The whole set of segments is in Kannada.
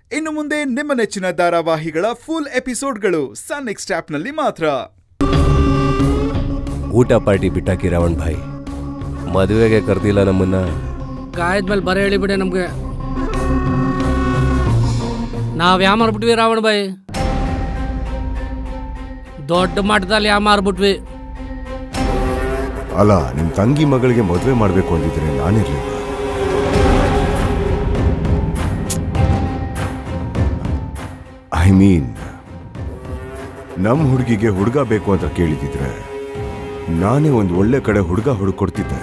ಇನ್ನು ಮುಂದೆ ನಿಮ್ಮ ನೆಚ್ಚಿನ ಧಾರಾವಾಹಿಗಳ ಫುಲ್ ಎಪಿಸೋಡ್ಗಳು ಸನ್ ನೆಕ್ಸ್ಟ್ ಆಪ್ನಲ್ಲಿ ಮಾತ್ರ ಊಟ ಪಾರ್ಟಿ ಬಿಟ್ಟಾಕಿ ರಾವಣ್ ಭಾಯ್ ಮದುವೆಗೆ ಕರ್ದಿಲ್ಲ ನಮ್ಮನ್ನ ಗಾಯದ ಮೇಲೆ ಬರ ಹೇಳಿಬಿಡೆ ನಮ್ಗೆ ನಾವ್ ಯಾ ಮಾರ್ಬಿಟ್ವಿ ರಾವಣ ಬಾಯಿ ದೊಡ್ಡ ಮಟ್ಟದಲ್ಲಿ ಯಾ ಮಾರ್ಬಿಟ್ವಿ ಅಲ್ಲ ನಿಮ್ ತಂಗಿ ಮಗಳಿಗೆ ಮದುವೆ ಮಾಡ್ಬೇಕು ಅಂದಿದ್ರೆ ನಾನಿರ್ಲಿಲ್ಲ ಐ ಮೀನ್ ನಮ್ ಹುಡುಗಿಗೆ ಹುಡುಗ ಬೇಕು ಅಂತ ಕೇಳಿದಿದ್ರೆ ನಾನೇ ಒಂದು ಒಳ್ಳೆ ಕಡೆ ಹುಡುಗ ಹುಡುಕೊಡ್ತಿದ್ದೆ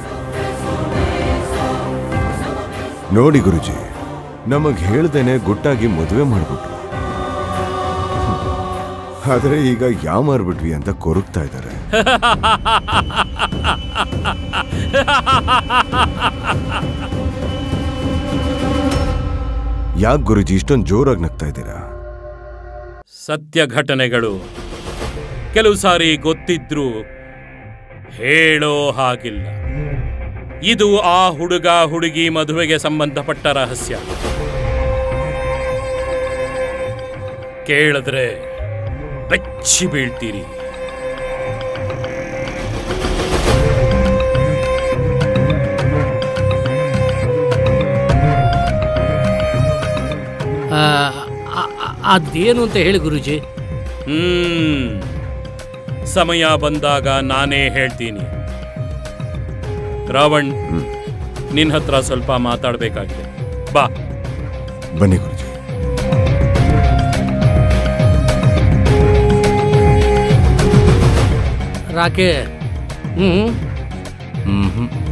ನೋಡಿ ಗುರುಜಿ ನಮಗ್ ಹೇಳ್ದೇನೆ ಗುಟ್ಟಾಗಿ ಮದುವೆ ಮಾಡ್ಬಿಟ್ರು ಆದ್ರೆ ಈಗ ಯಾಮಾರ್ಬಿಟ್ವಿ ಅಂತ ಕೊರಗ್ತಾ ಇದ್ದಾರೆ ಯಾಕೆ ಗುರುಜಿ ಇಷ್ಟೊಂದು ಜೋರಾಗಿ ನಗ್ತಾ ಇದ್ದೀರಾ ಸತ್ಯ ಘಟನೆಗಳು ಕೆಲವು ಸಾರಿ ಗೊತ್ತಿದ್ರೂ ಹೇಳೋ ಹಾಗಿಲ್ಲ ಇದು ಆ ಹುಡುಗ ಹುಡುಗಿ ಮದುವೆಗೆ ಸಂಬಂಧಪಟ್ಟ ರಹಸ್ಯ ಕೇಳಿದ್ರೆ ಬೆಚ್ಚಿ ಬೀಳ್ತೀರಿ ಆ, ಆ- ಆ- ಅದೇನು ಅಂತ ಹೇಳಿ ಗುರುಜಿ ಹ್ಮ್ ಸಮಯ ಬಂದಾಗ ನಾನೇ ಹೇಳ್ತೀನಿ ರಾವಣ್ ನಿನ್ನ ಹತ್ರ ಸ್ವಲ್ಪ ಮಾತಾಡಬೇಕಾಗಿದೆ ಬಾ ಬನ್ನಿ ಗುರುಜಿ ರಾಕೆ ಹ್ಮ್ ಹ್ಮ್ ಹ್ಮ್